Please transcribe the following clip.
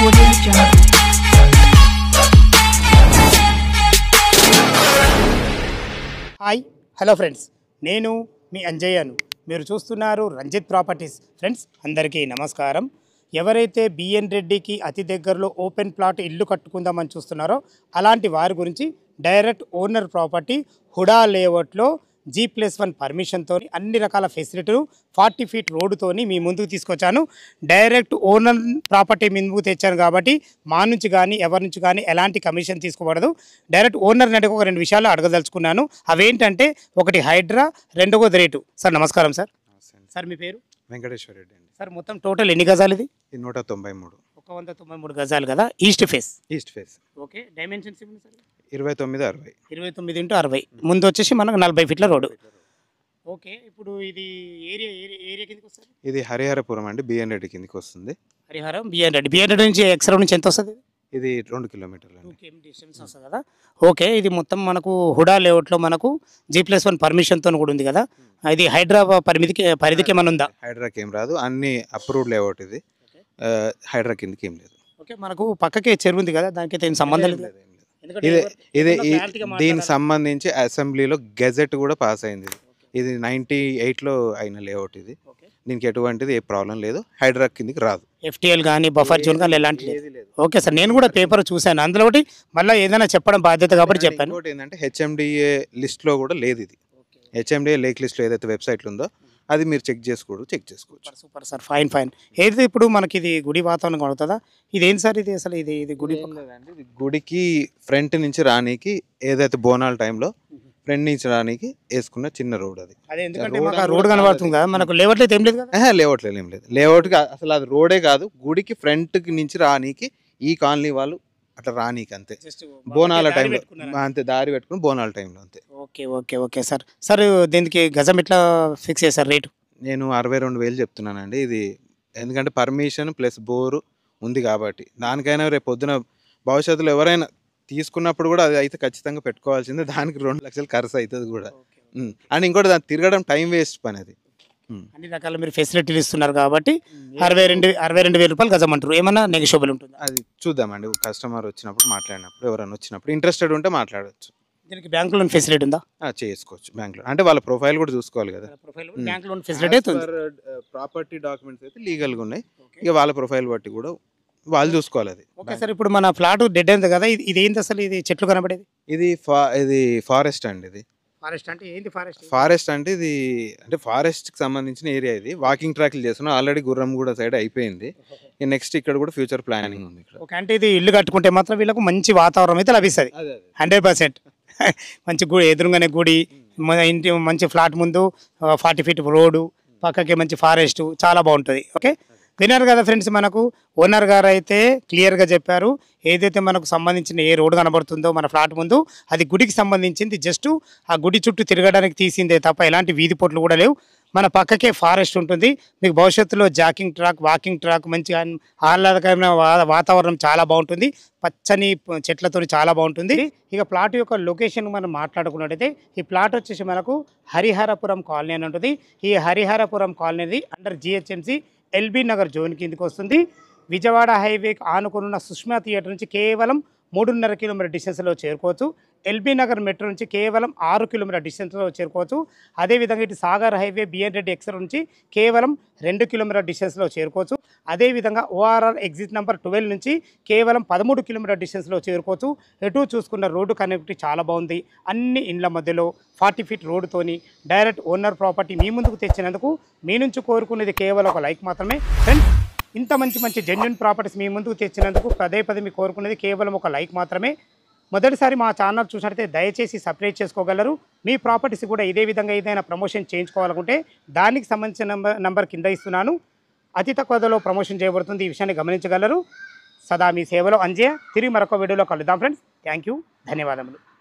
Audio Jungle. Hi hello friends నేను మీ అంజయ్యను మీరు చూస్తున్నారు రంజిత్ ప్రాపర్టీస్ ఫ్రెండ్స్ అందరికీ నమస్కారం ఎవరైతే బిఎన్ రెడ్డికి అతి దగ్గరలో ఓపెన్ ప్లాట్ ఇల్లు కట్టుకుందామని చూస్తున్నారో అలాంటి వారి గురించి డైరెక్ట్ ఓనర్ ప్రాపర్టీ హుడా లేఅవుట్లో జీ ప్లస్ వన్ పర్మిషన్తో అన్ని రకాల ఫెసిలిటీలు ఫార్టీ ఫీట్ రోడ్డుతోని మీ ముందుకు తీసుకొచ్చాను డైరెక్ట్ ఓనర్ ప్రాపర్టీ మీ ముందుకు తెచ్చాను కాబట్టి మా నుంచి కానీ ఎవరి నుంచి కానీ ఎలాంటి కమిషన్ తీసుకోబడదు డైరెక్ట్ ఓనర్ అంటే ఒక రెండు విషయాలు అడగదలుచుకున్నాను అవేంటంటే ఒకటి హైడ్రా రెండవది రేటు సార్ నమస్కారం సార్ నమస్తే అండి. సార్ మీ పేరు వెంకటేశ్వర రెడ్డి అండి సార్ మొత్తం టోటల్ ఎన్ని గజాలు ఇది ఇది నూట తొంభై మూడు ఒక వంద తొంభై మూడు గజాలు కదా east face east face okay dimensions ఇవ్వండి సార్ ఇరవై తొమ్మిది అరవై ఇరవై తొమ్మిది ఇంటూ అరవై ముందు వచ్చేసి మనకు నలభై ఫీట్ల రోడ్డు ఓకే ఇప్పుడు ఇది ఏరియా ఏరియా ఏరియా కిందకి వస్తుంది ఇది హరిహరపురం అండి బిఎన్ రెడ్డి కిందికి వస్తుంది హరిహరం బిఎన్ రెడ్డి బిఎన్ రెడ్డి నుంచి ఎక్స్రా నుంచి ఎంత వస్తుంది ఇది రెండు కిలోమీటర్లు టూ అండి కేఎం డిస్టెన్స్ వస్తుంది కదా ఓకే ఇది మొత్తం మనకు హుడా లేఅవుట్లో మనకు జీ ప్లస్ వన్ పర్మిషన్తో కూడా ఉంది కదా ఇది హైదరాబాద్ పరిమితికి పరిధికి ఏమైనా ఉందా హైడ్రాకి ఏం రాదు అన్ని అప్రూవ్డ్ లేఅవుట్ ఇది ఆ, హైడ్రా కిందికి ఏం లేదు ఓకే మనకు పక్కకే చెరువు ఉంది కదా దానికైతే ఏం సంబంధం లేదు ఏం లేదు, ఏం లేదు. ఎందుకంటే ఇది ఎవరు- ఇది ఎవరన్నా ఈ- clarity గా దీనికి మాట్లాడాలి. సంబంధించి అసెంబ్లీలో గెజెట్ కూడా పాస్ అయింది ఇది ఇది నైంటీ ఎయిట్లో అయిన లేఅవుట్ ఇది ఓకే. దీనికి ఎటువంటిది ఏ ప్రాబ్లం లేదు హైడ్రా కిందికి రాదు ఎఫ్టీఎల్ కానీ బఫర్ జోన్ కానీ ఎలాంటి లేదు ఏది లేదు ఓకే సార్ నేను కూడా పేపర్ చూశాను అందులో ఒకటి మళ్ళీ ఏదైనా చెప్పడం బాధ్యత కాబట్టి అంటే చెప్పాను ఇంకోటి ఏంటంటే హెచ్ఎండిఏ లిస్ట్లో కూడా లేదు ఇది హెచ్ఎండిఏ లేక్ లిస్ట్లో ఏదైతే వెబ్సైట్లో ఉందో అది మీరు చెక్ చేసుకోవడం చెక్ చేసుకోవచ్చు super super sir fine fine ఏది ఇప్పుడు మనకి ఇది గుడి వాతావరణం కడుగుతుందా ఇది ఏంటి సార్ ఇది అసలు ఇది ఇది గుడి ఏం లేదండి, ఇది గుడికి ఫ్రంట్ నుంచి రానికి ఏదైతే బోనాల టైంలో ఫ్రంట్ నుంచి రానికి వేసుకున్న చిన్న రోడ్ అది అదే ఎందుకంటే రోడ్ మాకు ఆ అని రోడ్ కూడా కనబడుతుంది కదా మనకు లేవట్ అయితే ఏం లేదు కదా ఆహా, లేఅవుట్ లేదు ఏం లేదు లేఅవుట్ అసలు అది రోడే కాదు గుడికి ఫ్రంట్ నుంచి రానికి ఈ కాలనీ వాళ్ళు అట్లా రానికి అంతే బోనాల టైంలో అంతే దారి పెట్టుకుని బోనాల టైంలో అంతే okay okay okay sir sir దీనికి గజం ఎట్లా ఫిక్స్ చేశారు రేటు నేను అరవై రెండు వేలు చెప్తున్నానండి ఇది ఎందుకంటే పర్మిషన్ ప్లస్ బోరు ఉంది కాబట్టి దానికైనా రేపు పొద్దున భవిష్యత్తులో ఎవరైనా తీసుకున్నప్పుడు కూడా అది అయితే ఖచ్చితంగా పెట్టుకోవాల్సిందే దానికి రెండు లక్షలు ఖర్చు అవుతుంది కూడా ఉమ్. అండ్ ఇంకోటి దాన్ని తిరగడం టైం వేస్ట్ పని అది ఉమ్. అన్ని రకాల మీరు ఫెసిలిటీలు ఇస్తున్నారు కాబట్టి అరవై రెండు అరవై రెండు వేల రూపాయలు గజం అంటారు ఏమన్నా నెగిషియబుల్ ఉంటుందా అది చూద్దామండి కస్టమర్ వచ్చినప్పుడు మాట్లాడినప్పుడు ఎవరైనా వచ్చినప్పుడు ఇంట్రెస్టెడ్ ఉంటే మాట్లాడవచ్చు దీనికి బ్యాంక్ లోన్ ఫెసిలిటీ ఉందా ఆ, చేసుకోవచ్చు బ్యాంక్లో అంటే వాళ్ళ ప్రొఫైల్ కూడా చూసుకోవాలి కదా profile Hmm. Bank loan facility అయితే ఉంది ప్రాపర్టీ డాక్యుమెంట్స్ అయితే లీగల్గా ఉన్నాయి ఇక వాళ్ళ ప్రొఫైల్ బట్టి కూడా వాళ్ళు చూసుకోవాలి అది ఓకే సార్ ఇప్పుడు మన ఫ్లాట్ డెడ్ అయింది కదా ఇది ఇది ఏంటి అసలు ఇది చెట్లు కనబడేది ఇది ఫా ఇది ఫారెస్ట్ అండి ఇది ఫారెస్ట్ అంటే ఏంటి ఫారెస్ట్ ఫారెస్ట్ అంటే ఇది అంటే ఫారెస్ట్ కి సంబంధించిన ఏరియా ఇది వాకింగ్ ట్రాక్లు చేస్తున్నాం ఆల్రెడీ గుర్రంగూడ సైడ్ అయిపోయింది నెక్స్ట్ ఇక్కడ కూడా ఫ్యూచర్ ప్లానింగ్ ఉంది ఇక్కడ ఓకే అంటే ఇది ఇల్లు కట్టుకుంటే మాత్రం వీళ్ళకు మంచి వాతావరణం అయితే లభిస్తుంది హండ్రెడ్ పర్సెంట్ మంచి గుడి ఎదురుగానే గుడి మన ఇంటి మంచి ఫ్లాట్ ముందు ఫార్టీ ఫీట్ రోడ్డు పక్కకి మంచి ఫారెస్ట్ చాలా బాగుంటుంది ఓకే విన్నారు కదా ఫ్రెండ్స్ మనకు ఓనర్ గారు అయితే క్లియర్గా చెప్పారు ఏదైతే మనకు సంబంధించిన ఏ రోడ్డు కనబడుతుందో మన ఫ్లాట్ ముందు అది గుడికి సంబంధించింది జస్ట్ ఆ గుడి చుట్టూ తిరగడానికి తీసిందే తప్ప ఎలాంటి వీధి పొట్లు కూడా లేవు మన పక్కకే ఫారెస్ట్ ఉంటుంది మీకు భవిష్యత్తులో జాకింగ్ ట్రాక్ వాకింగ్ ట్రాక్ మంచి ఆన్- ఆహ్లాదకరమైన వా- వాతావరణం చాలా బాగుంటుంది పచ్చని ప- చెట్లతో చాలా బాగుంటుంది ఇక ప్లాట్ యొక్క లొకేషన్ మనం మాట్లాడుకున్నట్టయితే ఈ ప్లాట్ వచ్చేసి మనకు హరిహరపురం కాలనీ అని ఉంటుంది ఈ Hariharapuram colony under GHMC LB Nagar zone కిందకి వస్తుంది విజయవాడ హైవే ఆనుకున్న సుష్మా థియేటర్ నుంచి కేవలం మూడున్నర కిలోమీటర్ డిస్టెన్స్లో చేరుకోవచ్చు ఎల్బీ నగర్ మెట్రో నుంచి కేవలం ఆరు కిలోమీటర్ డిస్టెన్స్లో చేరుకోవచ్చు అదేవిధంగా ఇటు సాగర్ హైవే బిఎన్ రెడ్డి ఎక్సర్ నుంచి కేవలం రెండు కిలోమీటర్ డిస్టెన్స్లో చేరుకోవచ్చు అదేవిధంగా ఓఆర్ఆర్ ఎగ్జిట్ నెంబర్ ట్వెల్వ్ నుంచి కేవలం పదమూడు కిలోమీటర్ డిస్టెన్స్లో చేరుకోవచ్చు ఎటు చూసుకున్న రోడ్డు కనెక్టివిటీ చాలా బాగుంది అన్ని ఇండ్ల మధ్యలో ఫార్టీ ఫీట్ రోడ్డుతోని డైరెక్ట్ ఓనర్ ప్రాపర్టీ మీ ముందుకు తెచ్చినందుకు మీ నుంచి కోరుకునేది కేవలం ఒక లైక్ మాత్రమే ఫ్రెండ్స్ ఇంత మంచి మంచి జెన్యున్ ప్రాపర్టీస్ మీ ముందుకు తెచ్చినందుకు పదే పదే మీకు కోరుకునేది కేవలం ఒక లైక్ మాత్రమే మొదటిసారి మా ఛానల్ చూసినట్లయితే దయచేసి సబ్స్క్రైబ్ చేసుకోగలరు మీ ప్రాపర్టీస్ కూడా ఇదే విధంగా ఏదైనా ప్రమోషన్ చేయించుకోవాలనుకుంటే దానికి సంబంధించిన నంబర్ నంబర్ కింద ఇస్తున్నాను అతి తక్కువ ధరలో ప్రమోషన్ చేయబడుతుంది ఈ విషయాన్ని గమనించగలరు సదా మీ సేవలో అంజయ్య తిరిగి మరొక వీడియోలో కలుద్దాం ఫ్రెండ్స్ థ్యాంక్ యూ ధన్యవాదములు